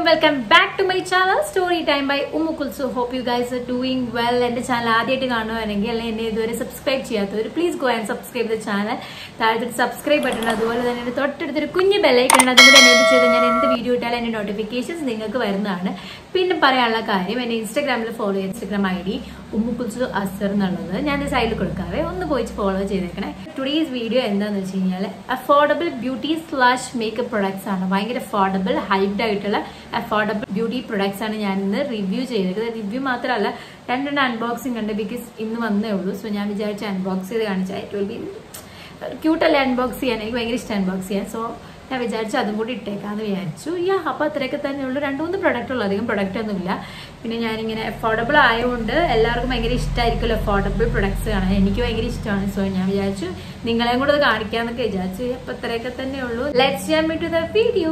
welcome back to my channel story time by Ummu Kulsu hope you guys are doing well എന്റെ channel ആദ്യമായിട്ട് കാണുവാണെങ്കിൽ അല്ലെങ്കിൽ എന്നെ ഇതുവരെ സബ്സ്ക്രൈബ് ചെയ്യാത്തവർ please go and subscribe the channel താഴത്തെ സബ്സ്ക്രൈബ് ബട്ടൺ അതുപോലെ തന്നെ എൻ്റെ തൊട്ടടുത്തൊരു കുഞ്ഞു ബെല്ലൈക്കൺ ഉണ്ട് അതും കൂടെ എനേബിൾ ചെയ്ത് ഞാൻ എന്ത് വീഡിയോ ഇട്ടാലും എൻ്റെ നോട്ടിഫിക്കേഷൻസ് നിങ്ങൾക്ക് വരുന്നതാണ് പിന്നെ പറയാനുള്ള കാര്യം എൻ്റെ ഇൻസ്റ്റാഗ്രാമിൽ ഫോളോ ചെയ്യുന്ന Instagram I D Ummu Kulsu Azar എന്നുള്ളത് ഞാൻ സൈഡിൽ കൊടുക്കാവേ ഒന്ന് പോയി ഫോളോ ചെയ്തേക്കണേ ടുഡേസ് വീഡിയോ എന്താണെന്ന് വെച്ച് കഴിഞ്ഞാൽ affordable beauty slash makeup products ആണ് ഭയങ്കര അഫോർഡബിൾ ഹൈബ്ഡ് ആയിട്ടുള്ള അഫോർഡബിൾ ബ്യൂട്ടി പ്രൊഡക്ട്സ് ആണ് ഞാൻ ഇന്ന് റിവ്യൂ ചെയ്തേക്കുന്നത് റിവ്യൂ മാത്രമല്ല രണ്ടെണ്ണം അൺബോക്സിംഗ് ഉണ്ട് ബിക്കോസ് ഇന്ന് വന്നേ ഉള്ളൂ സോ ഞാൻ വിചാരിച്ച അൺബോക്സ് ചെയ്ത് കാണിച്ചാൽ ഇറ്റ് വിൽ ബി ക്യൂട്ടല്ലേ അൺബോക്സ് ചെയ്യാൻ എനിക്ക് ഭയങ്കര ഇഷ്ടം അൺബോക്സ് ചെയ്യാൻ സോ ഞാൻ വിചാരിച്ചു അതും കൂടി ഇട്ടേക്കാന്ന് വിചാരിച്ചു യാ അപ്പോൾ അത്രയൊക്കെ തന്നെ ഉള്ളൂ രണ്ട് മൂന്ന് പ്രൊഡക്റ്റ് ഉള്ളൂ അധികം പ്രൊഡക്റ്റ് ഒന്നുമില്ല പിന്നെ ഞാനിങ്ങനെ അഫോർഡബിൾ ആയതുകൊണ്ട് എല്ലാവർക്കും ഭയങ്കര ഇഷ്ടമായിരിക്കുമല്ലോ അഫോർഡബിൾ പ്രൊഡക്ട്സ് കാണാൻ എനിക്ക് ഭയങ്കര ഇഷ്ടമാണ് സോ ഞാൻ വിചാരിച്ചു നിങ്ങളെയും കൂടെ അത് കാണിക്കാന്നൊക്കെ വിചാരിച്ചു അപ്പോൾ അത്രയൊക്കെ തന്നെ ഉള്ളൂ ലെറ്റ്സ് ചെയ്യാൻ പറ്റൂ ദ വീഡിയോ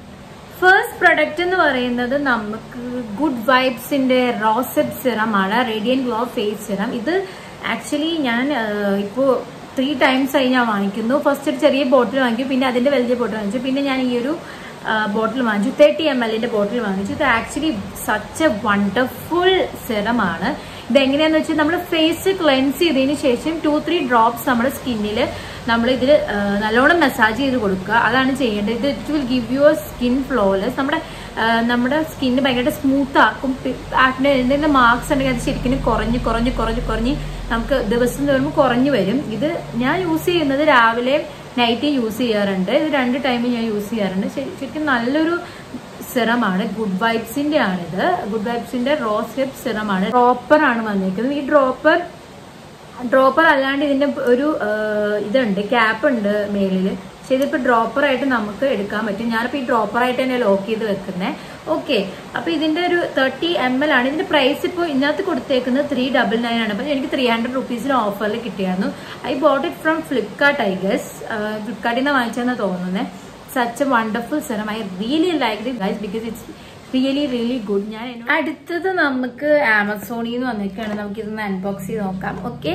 ഫസ്റ്റ് പ്രൊഡക്റ്റ് എന്ന് പറയുന്നത് നമുക്ക് ഗുഡ് വൈബ്സിന്റെ റോസെറ്റ് സിറം ആണ് റേഡിയൻ ഗ്ലോ ഫേസ് സിറം ഇത് ആക്ച്വലി ഞാൻ ഇപ്പോൾ ത്രീ ടൈംസ് ആയി ഞാൻ വാങ്ങിക്കുന്നു ഫസ്റ്റ് ഒരു ചെറിയ ബോട്ടിൽ വാങ്ങിക്കും പിന്നെ അതിന്റെ വലിയ ബോട്ടിൽ വാങ്ങിച്ചു പിന്നെ ഞാൻ ഈ ഒരു ബോട്ടിൽ വാങ്ങിച്ചു തേർട്ടി എം എല്ലിന്റെ ബോട്ടിൽ വാങ്ങിച്ചു ഇത് ആക്ച്വലി സച്ച് എ വണ്ടർഫുൾ സിറമാണ് ഇത് എങ്ങനെയാന്ന് വെച്ചാൽ നമ്മൾ ഫേസ് ക്ലെൻസ് ചെയ്തതിന് ശേഷം ടു ത്രീ ഡ്രോപ്സ് നമ്മുടെ സ്കിന്നിൽ നമ്മൾ ഇതിൽ നല്ലോണം മസാജ് ചെയ്ത് കൊടുക്കുക അതാണ് ചെയ്യേണ്ടത് ഇത് it will give you skin flawless നമ്മുടെ നമ്മുടെ സ്കിന്ന് ഭയങ്കര സ്മൂത്ത് ആക്കും ആക്നെ എന്തെങ്കിലും മാർക്സ് ഉണ്ടെങ്കിൽ അത് ശരിക്കും കുറഞ്ഞ് കുറഞ്ഞ് കുറഞ്ഞ് കുറഞ്ഞ് നമുക്ക് ദിവസം തോറുമ്പോൾ കുറഞ്ഞു വരും ഇത് ഞാൻ യൂസ് ചെയ്യുന്നത് രാവിലെ നൈറ്റ് യൂസ് ചെയ്യാറുണ്ട് ഇത് രണ്ട് ടൈം ഞാൻ യൂസ് ചെയ്യാറുണ്ട് ശരിക്കും നല്ലൊരു സിറമാണ് ഗുഡ് വൈബ്സിന്റെ ആണിത് ഗുഡ് വൈബ്സിന്റെ റോസ് ഹിപ്പ് സിറമാണ് ഡ്രോപ്പർ ആണ് വന്നിരിക്കുന്നത് ഈ ഡ്രോപ്പർ ഡ്രോപ്പർ അല്ലാണ്ട് ഇതിന്റെ ഒരു ഇതുണ്ട് ക്യാപ്പ് ഉണ്ട് മേളില് പക്ഷെ ഇതിപ്പോ ഡ്രോപ്പർ ആയിട്ട് നമുക്ക് എടുക്കാൻ പറ്റും ഞാനിപ്പോ ഈ ഡ്രോപ്പർ ആയിട്ട് തന്നെ ലോക്ക് ചെയ്ത് വെക്കുന്നത് ഓക്കെ അപ്പൊ ഇതിന്റെ ഒരു തേർട്ടി എം എൽ ആണ് ഇതിന്റെ പ്രൈസ് ഇപ്പോൾ ഇതിനകത്ത് കൊടുത്തേക്കുന്നത് ത്രീ ഡബിൾ നയൻ ആണ് അപ്പൊ എനിക്ക് ത്രീ ഹൺഡ്രഡ് റുപ്പീസിന് ഓഫറിൽ കിട്ടിയായിരുന്നു I bought it from Flipkart I guess ഫ്ലിപ്കാർട്ടിൽ നിന്ന് വാങ്ങിച്ചെന്ന് തോന്നുന്നത് such a wonderful serum I really like it guys because it's really really good ഞാൻ അടുത്തത് നമുക്ക് ആമസോണിൽ നിന്ന് വന്നിരിക്കുകയാണ് നമുക്ക് ഇതൊന്ന് അൺബോക്സ് ചെയ്ത് നോക്കാം ഓക്കെ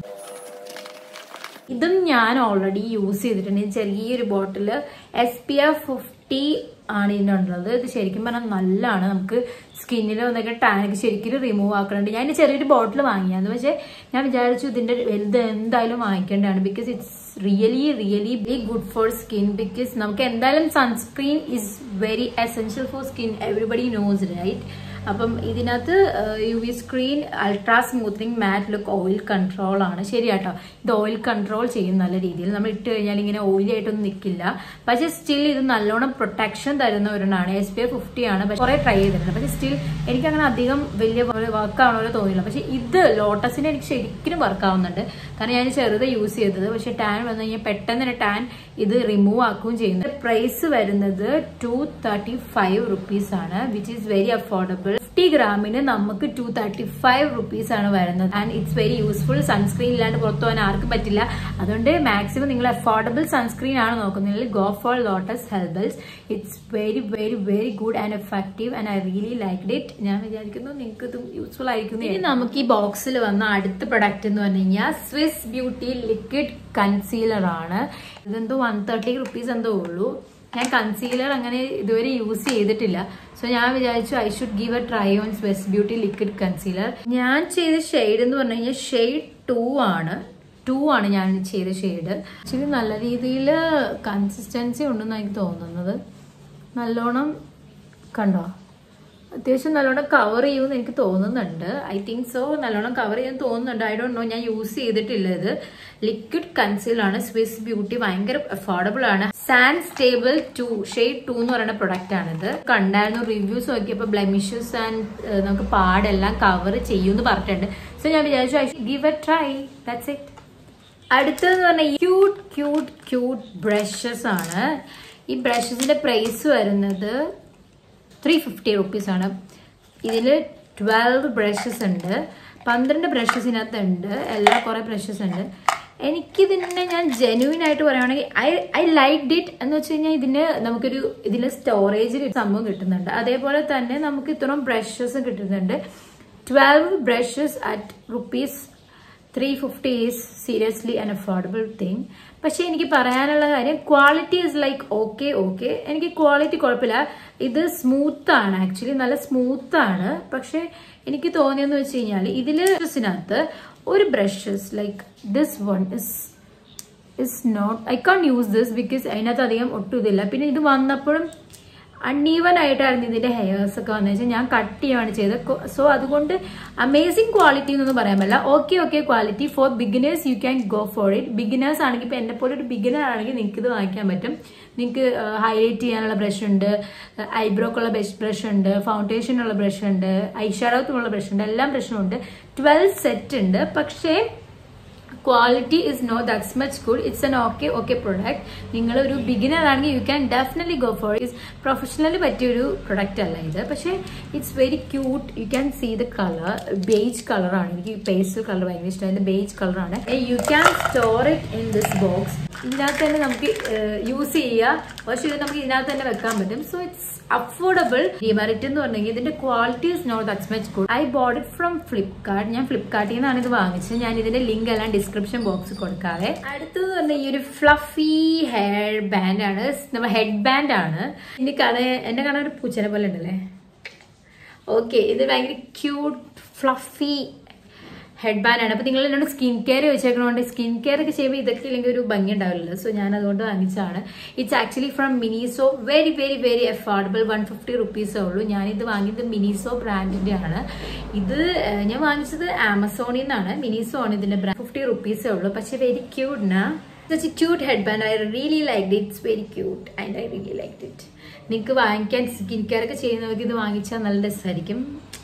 ഇതും ഞാൻ ഓൾറെഡി യൂസ് ചെയ്തിട്ടുണ്ട് ചെറിയൊരു bottle S P F fifty ആണ് ഇതിനുള്ളത് ഇത് ശരിക്കും പറഞ്ഞാൽ നല്ലതാണ് നമുക്ക് സ്കിന്നിൽ വന്നൊക്കെ ടാനൊക്കെ ശരിക്കും റിമൂവ് ആക്കുന്നുണ്ട് ഞാൻ ചെറിയൊരു ബോട്ടിൽ വാങ്ങിയാന്ന് പക്ഷേ ഞാൻ വിചാരിച്ചു ഇതിന്റെ വലുത് എന്തായാലും വാങ്ങിക്കേണ്ടതാണ് because it's really really very good for skin because നമുക്ക് എന്തായാലും sunscreen is very essential for skin everybody knows right അപ്പം ഇതിനകത്ത് U V screen ultra smoothing matte look oil control ആണ് ശരിയാട്ടോ ഇത് ഓയിൽ കൺട്രോൾ ചെയ്യും നല്ല രീതിയിൽ നമ്മൾ ഇട്ട് കഴിഞ്ഞാൽ ഇങ്ങനെ ഓയിലി ആയിട്ടൊന്നും നിൽക്കില്ല പക്ഷേ സ്റ്റിൽ ഇത് നല്ലോണം പ്രൊട്ടക്ഷൻ തരുന്ന ഒരെണ്ണമാണ് എസ് പി എഫ് ഫിഫ്റ്റി ആണ് പക്ഷേ കുറെ ട്രൈ ചെയ്തിട്ടുണ്ട് പക്ഷേ സ്റ്റിൽ എനിക്ക് അങ്ങനെ അധികം വലിയ വർക്ക് ആവണ തോന്നിയില്ല പക്ഷേ ഇത് ലോട്ടസിന് എനിക്ക് ശരിക്കും വർക്ക് ആവുന്നുണ്ട് കാരണം ഞാൻ ചെറുത് യൂസ് ചെയ്തത് പക്ഷേ ടാൻ വന്നു കഴിഞ്ഞാൽ പെട്ടെന്ന് തന്നെ ടാൻ ഇത് റിമൂവ് ആക്കുകയും ചെയ്യുന്നത് പ്രൈസ് വരുന്നത് ടു തേർട്ടി ഫൈവ് റുപ്പീസ് ആണ് which is very affordable fifty ഗ്രാമിന് നമുക്ക് ടു തേർട്ടി ഫൈവ് റുപ്പീസ് ആണ് വരുന്നത് and it's very useful sunscreen ഇല്ലാണ്ട് പുറത്തു പോകാൻ ആർക്കും പറ്റില്ല അതുകൊണ്ട് മാക്സിമം നിങ്ങൾ അഫോർഡബിൾ സൺസ്ക്രീൻ ആണ് നോക്കുന്നത് go for Lotus Herbals it's very very very good and effective and I really like it ഞാൻ വിചാരിക്കുന്നു നിങ്ങൾക്ക് ഇത് യൂസ്ഫുൾ ആയിരിക്കുന്നു ഇനി നമുക്ക് ഈ ബോക്സിൽ വന്ന അടുത്ത പ്രൊഡക്റ്റ് എന്ന് പറഞ്ഞു കഴിഞ്ഞാൽ സ്വിസ് ബ്യൂട്ടി ലിക്വിഡ് കൺസീലർ ആണ് ഇതെന്തോ വൺ തേർട്ടി റുപ്പീസ് എന്തോ ഉള്ളൂ ഞാൻ കൺസീലർ അങ്ങനെ ഇതുവരെ യൂസ് ചെയ്തിട്ടില്ല സോ ഞാൻ വിചാരിച്ചു I should give a try on Swiss Beauty liquid concealer ഞാൻ ചെയ്ത ഷെയ്ഡ് എന്ന് പറഞ്ഞു കഴിഞ്ഞാൽ ഷെയ്ഡ് ടു ആണ് ടു ആണ് ഞാൻ ചെയ്ത ഷെയ്ഡ് ആക്ച്വലി നല്ല രീതിയിൽ കൺസിസ്റ്റൻസി ഉണ്ടെന്ന് എനിക്ക് തോന്നുന്നത് നല്ലോണം കണ്ടോ അത്യാവശ്യം നല്ലോണം കവർ ചെയ്യുമെന്ന് എനിക്ക് തോന്നുന്നുണ്ട് ഐ തിങ്ക് സോ നല്ലോണം കവർ ചെയ്യാൻ തോന്നുന്നുണ്ട് ഐ ഡോണ്ട് നോ ഞാൻ യൂസ് ചെയ്തിട്ടില്ല ഇത് ലിക്വിഡ് കൺസീൽ ആണ് സ്വിസ് ബ്യൂട്ടി ഭയങ്കര അഫോർഡബിൾ ആണ് sand stable two shade two എന്ന് പറയുന്ന പ്രൊഡക്റ്റ് ആണിത് കണ്ടായിരുന്നു റിവ്യൂസ് നോക്കിയപ്പോൾ ബ്ലെമിഷസ് ആൻഡ് നമുക്ക് പാടെല്ലാം കവർ ചെയ്യുമെന്ന് പറഞ്ഞിട്ടുണ്ട് സോ ഞാൻ വിചാരിച്ചു I give a try that's it അടുത്തതെന്ന് പറഞ്ഞാൽ ക്യൂട്ട് ക്യൂട്ട് ക്യൂട്ട് ബ്രഷസ് ആണ് ഈ ബ്രഷസിന്റെ പ്രൈസ് വരുന്നത് ത്രീ ഫിഫ്റ്റി റുപ്പീസ് ആണ് ഇതിൽ ട്വൽവ് ബ്രഷസ് ഉണ്ട് പന്ത്രണ്ട് ബ്രഷസ് ഇതിനകത്ത് ഉണ്ട് എല്ലാ കുറേ ബ്രഷസ് ഉണ്ട് എനിക്കിതിനെ ഞാൻ ജെനുവിൻ ആയിട്ട് പറയുകയാണെങ്കിൽ ഐ ഐ ലൈക്ക് ഇറ്റ് എന്ന് വെച്ച് കഴിഞ്ഞാൽ ഇതിന് നമുക്കൊരു ഇതിൽ സ്റ്റോറേജ് സംഭവം കിട്ടുന്നുണ്ട് അതേപോലെ തന്നെ നമുക്ക് ഇത്രയും ബ്രഷസ് കിട്ടുന്നുണ്ട് twelve brushes at rupees three fifty is seriously an affordable thing പക്ഷെ എനിക്ക് പറയാനുള്ള കാര്യം quality is like okay okay എനിക്ക് ക്വാളിറ്റി കുഴപ്പമില്ല ഇത് സ്മൂത്ത് ആണ് ആക്ച്വലി നല്ല സ്മൂത്ത് ആണ് പക്ഷെ എനിക്ക് തോന്നിയെന്ന് വെച്ച് കഴിഞ്ഞാൽ ഇതില് ഒരു brushes like this one is is not I can use this because അതിനകത്ത് അധികം ഒട്ടും ഇതില്ല പിന്നെ ഇത് വന്നപ്പോഴും അൺഈവൻ ആയിട്ടായിരുന്നു ഇതിന്റെ ഹെയർസ് ഒക്കെ വന്നു വെച്ചാൽ ഞാൻ കട്ട് ചെയ്യുകയാണ് ചെയ്തത് സോ അതുകൊണ്ട് അമേസിംഗ് ക്വാളിറ്റി എന്നൊന്നും പറയാൻ പറ്റില്ല okay okay quality for beginners you can go for it beginners ആണെങ്കിൽ ഇപ്പൊ എന്നെ പോലെ ഒരു ബിഗിനർ ആണെങ്കിൽ നിങ്ങൾക്ക് ഇത് വാങ്ങിക്കാൻ പറ്റും നിങ്ങൾക്ക് ഹൈലൈറ്റ് ചെയ്യാനുള്ള ബ്രഷ് ഉണ്ട് ഐബ്രോക്കുള്ള ബ്രഷ് ഉണ്ട് ഫൗണ്ടേഷനുള്ള ബ്രഷ് ഉണ്ട് ഐഷാഡോത്തിനുള്ള ബ്രഷ് ഉണ്ട് എല്ലാം ബ്രഷും ഉണ്ട് ട്വൽവ് സെറ്റ് ഉണ്ട് പക്ഷേ quality is no that's much good it's an okay okay product നിങ്ങൾ ഒരു ബിഗിനർ ആണെങ്കിൽ you can definitely go for it professionally പറ്റിയൊരു പ്രൊഡക്റ്റ് അല്ല ഇത് പക്ഷേ it's very cute you can see the colour beige കളറാണ് എനിക്ക് പേസ്റ്റൽ കളർ ഭയങ്കര ഇഷ്ടമാണ് ബേജ് കളറാണ് you can store it in this box ഇതിനകത്ത് തന്നെ നമുക്ക് യൂസ് ചെയ്യുക പക്ഷെ ഇത് നമുക്ക് ഇതിനകത്ത് തന്നെ വെക്കാൻ പറ്റും സോ ഇറ്റ്സ് അഫോർഡബിൾ ഡിമാരിറ്റ് എന്ന് പറഞ്ഞെങ്കിൽ ഇതിന്റെ quality is not that's much good I bought it from Flipkart ഞാൻ ഫ്ലിപ്കാർട്ടിൽ നിന്നാണ് ഇത് വാങ്ങിച്ചത് ഞാൻ ഇതിന്റെ ലിങ്ക് എല്ലാം ഡിസ്ക്രിപ്ഷൻ ബോക്സിൽ കൊടുക്കാതെ അടുത്തത് പറഞ്ഞ ഈ ഒരു ഫ്ലഫി ഹെയർ ബാൻഡ് ആണ് നമ്മുടെ ഹെഡ് ബാൻഡ് ആണ് ഇനി കാണാൻ എന്നെ കാണാൻ ഒരു പൂച്ചനെ പോലെ ഉണ്ടല്ലേ ഓക്കെ ഇത് ഭയങ്കര ക്യൂട്ട് ഫ്ലഫി ഹെഡ് ബാൻഡ് ആണ് അപ്പൊ നിങ്ങൾ എന്നോട് സ്കിൻ കെയർ ചോദിച്ചേക്കണോണ്ട് സ്കിൻ കെയർ ഒക്കെ ചെയ്യുമ്പോൾ ഇതൊക്കെ ഇല്ലെങ്കിൽ ഒരു ഭംഗി ഉണ്ടാവില്ലല്ലോ സോ ഞാൻ അതുകൊണ്ട് വാങ്ങിച്ചതാണ് it's actually from Miniso very very very affordable one fifty റുപ്പീസേ ഉള്ളൂ ഞാനിത് വാങ്ങിയത് മിനിസോ ബ്രാൻഡിന്റെ ആണ് ഇത് ഞാൻ വാങ്ങിച്ചത് ആമസോണിൽ നിന്നാണ് മിനിസോ ആണ് ഇതിന്റെ ബ്രാൻഡ് ഫിഫ്റ്റി റുപ്പീസേ ഉള്ളൂ പക്ഷെ വെരി ക്യൂട്ട്നാ it's a cute head band I really like it's very cute and I really like it നിങ്ങൾക്ക് വാങ്ങിക്കാൻ സ്കിൻ കെയർ ഒക്കെ ചെയ്യുന്നവർക്ക് ഇത് വാങ്ങിച്ചാൽ നല്ല രസമായിരിക്കും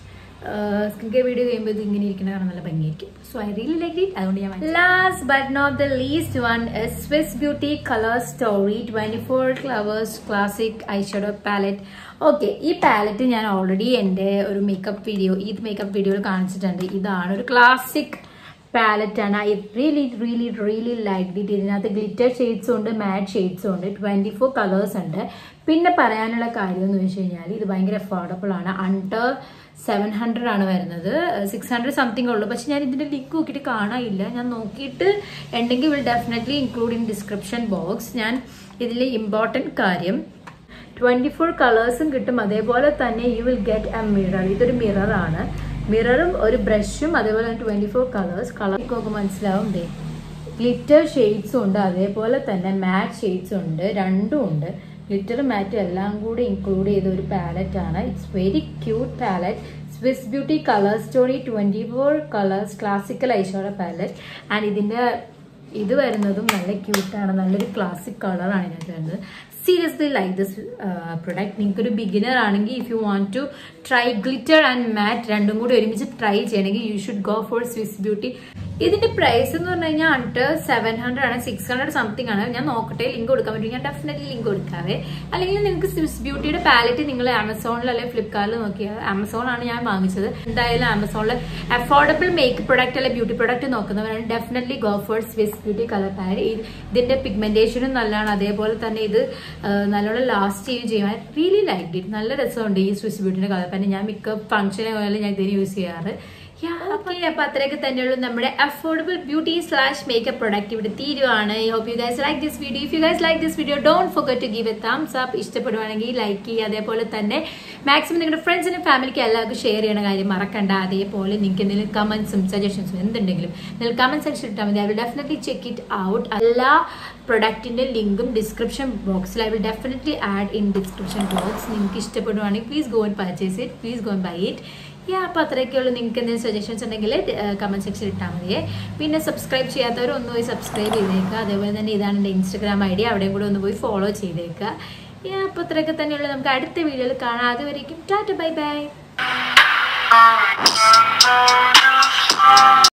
സ്കിൻ കെയർ വീഡിയോ കഴിയുമ്പോൾ ഇത് ഇങ്ങനെ ഇരിക്കുന്ന കാണാൻ നല്ല ഭംഗിയായിരിക്കും so I really like it അതുകൊണ്ട് ഞാൻ last but not the least one Swiss Beauty colour story twenty four flowers classic eyeshadow palette okay ഈ പാലറ്റ് ഞാൻ ഓൾറെഡി എൻ്റെ ഒരു മേക്കപ്പ് വീഡിയോ ഈ മേക്കപ്പ് വീഡിയോയിൽ കാണിച്ചിട്ടുണ്ട് ഇതാണ് ഒരു ക്ലാസിക് പാലറ്റ് ആണ് I really really really like it ഇതിനകത്ത് ഗ്ലിറ്റർ ഷെയ്ഡ്സും ഉണ്ട് മാറ്റ് ഷെയ്ഡ്സും ഉണ്ട് ട്വന്റി ഫോർ കളേഴ്സ് ഉണ്ട് പിന്നെ പറയാനുള്ള കാര്യം എന്ന് വെച്ച് കഴിഞ്ഞാൽ ഇത് ഭയങ്കര അഫോർഡബിൾ ആണ് അണ്ടർ സെവൻ ഹൺഡ്രഡ് ആണ് വരുന്നത് സിക്സ് ഹൺഡ്രഡ് സംതിങ് ഉള്ളൂ പക്ഷെ ഞാൻ ഇതിന്റെ ലിങ്ക് നോക്കിയിട്ട് കാണാനില്ല ഞാൻ നോക്കിയിട്ട് ഉണ്ടെങ്കിൽ will definitely include in description box ഞാൻ ഇതിൽ ഇമ്പോർട്ടൻറ്റ് കാര്യം ട്വന്റി ഫോർ കളേഴ്സും കിട്ടും അതേപോലെ തന്നെ you will get a mirror ഇതൊരു മിററാണ് മിററും ഒരു ബ്രഷും അതേപോലെ തന്നെ ട്വന്റി ഫോർ കളേഴ്സ് കളർ നോക്കുമ്പോൾ മനസ്സിലാവും ദേ ഗ്ലിറ്റർ ഷെയ്ഡ്സും ഉണ്ട് അതേപോലെ തന്നെ മാറ്റ് ഷെയ്ഡ്സും ഉണ്ട് രണ്ടും ഉണ്ട് ഗ്ലിറ്റർ മാറ്റ് എല്ലാം കൂടി ഇൻക്ലൂഡ് ചെയ്ത ഒരു പാലറ്റ് ആണ് it's very cute palette Swiss Beauty colour story twenty four colours classical eyeshadow palette and ഇതിന്റെ ഇത് വരുന്നതും നല്ല ക്യൂട്ടാണ് നല്ലൊരു ക്ലാസിക് കളറാണ് ഇതിനകത്ത് വരുന്നത് സീരിയസ്ലി ലൈക്ക് ദിസ് പ്രൊഡക്റ്റ് നിങ്ങൾക്കൊരു ബിഗിനർ ആണെങ്കിൽ if you want to try glitter and matte രണ്ടും കൂടി ഒരുമിച്ച് ട്രൈ ചെയ്യണമെങ്കിൽ you should go for Swiss Beauty ഇതിന്റെ പ്രൈസ് എന്ന് പറഞ്ഞു കഴിഞ്ഞാൽ അണ്ടർ സെവൻ ഹൺഡ്രഡ് ആണ് സിക്സ് ഹൺഡ്രഡ് സംതിങ് ആണ് ഞാൻ നോക്കട്ടെ ലിങ്ക് കൊടുക്കാൻ പറ്റും ഞാൻ ഡെഫിനറ്റ്ലി ലിങ്ക് കൊടുക്കാവേ അല്ലെങ്കിൽ നിങ്ങൾക്ക് സ്വിസ് ബ്യൂട്ടിയുടെ പാലറ്റ് നിങ്ങൾ ആമസോണിൽ അല്ലെങ്കിൽ ഫ്ലിപ്കാർട്ടിൽ നോക്കിയാൽ ആമസോൺ ആണ് ഞാൻ വാങ്ങിച്ചത് എന്തായാലും ആമസോണിൽ അഫോർഡബിൾ മേക്കപ്പ് പ്രൊഡക്റ്റ് അല്ലെങ്കിൽ ബ്യൂട്ടി പ്രൊഡക്റ്റ് നോക്കുന്നവരാണ് definitely go for Swiss Beauty colour palette ഇതിന്റെ പിഗ്മെന്റേഷനും നല്ലതാണ് അതേപോലെ തന്നെ ഇത് നല്ലോണം ലാസ്റ്റ് ചെയ്യുകയും ചെയ്യാൻ റിയലി ലൈക്ക് ഇറ്റ് നല്ല രസമുണ്ട് ഈ സ്വിസ് ബ്യൂട്ടിന്റെ കളർ പാലറ്റ് ഞാൻ മിക്ക ഫംഗ്ഷനെ പോയാലും ഞാൻ ഇതിന് യൂസ് ചെയ്യാറ് അപ്പൊ അത്രയൊക്കെ തന്നെയുള്ളൂ നമ്മുടെ affordable beauty slash makeup product ഇവിടെ തീരുവാണ് I hope you guys like this video if you guys like this video don't forget to give a thumbs up ഇഷ്ടപ്പെടുവാണെങ്കിൽ ലൈക്ക് ചെയ്യുക അതേപോലെ തന്നെ മാക്സിമം നിങ്ങളുടെ ഫ്രണ്ട്സിനും ഫാമിലിക്ക് എല്ലാവർക്കും ഷെയർ ചെയ്യണ കാര്യം മറക്കണ്ട അതേപോലെ നിങ്ങൾക്ക് എന്തെങ്കിലും കമന്റ്സും സജഷൻസും എന്തുണ്ടെങ്കിലും നിങ്ങൾ കമന്റ് സെക്ഷൻ ഇട്ടാൽ മതി I will definitely check it out എല്ലാ പ്രൊഡക്റ്റിന്റെ ലിങ്കും ഡിസ്ക്രിപ്ഷൻ ബോക്സിൽ I will definitely add in description box നിങ്ങൾക്ക് ഇഷ്ടപ്പെടുവാണെങ്കിൽ please go and purchase it please go and buy it yeah അപ്പോൾ അത്രയൊക്കെ ഉള്ളൂ നിങ്ങൾക്ക് എന്തെങ്കിലും സജഷൻസ് ഉണ്ടെങ്കിൽ കമൻറ്റ് സെക്ഷൻ ഇട്ടാൽ മതിയേ പിന്നെ സബ്സ്ക്രൈബ് ചെയ്യാത്തവർ ഒന്ന് പോയി സബ്സ്ക്രൈബ് ചെയ്തേക്കുക അതേപോലെ തന്നെ ഇതാണ് എൻ്റെ ഇൻസ്റ്റാഗ്രാം ഐ ഡി അവിടെയും കൂടെ ഒന്ന് പോയി ഫോളോ ചെയ്തേക്കുക യാ അപ്പോൾ അത്രയൊക്കെ തന്നെയുള്ളൂ നമുക്ക് അടുത്ത വീഡിയോയിൽ കാണാം അതുവരേക്കും ടാറ്റ ബൈ ബൈ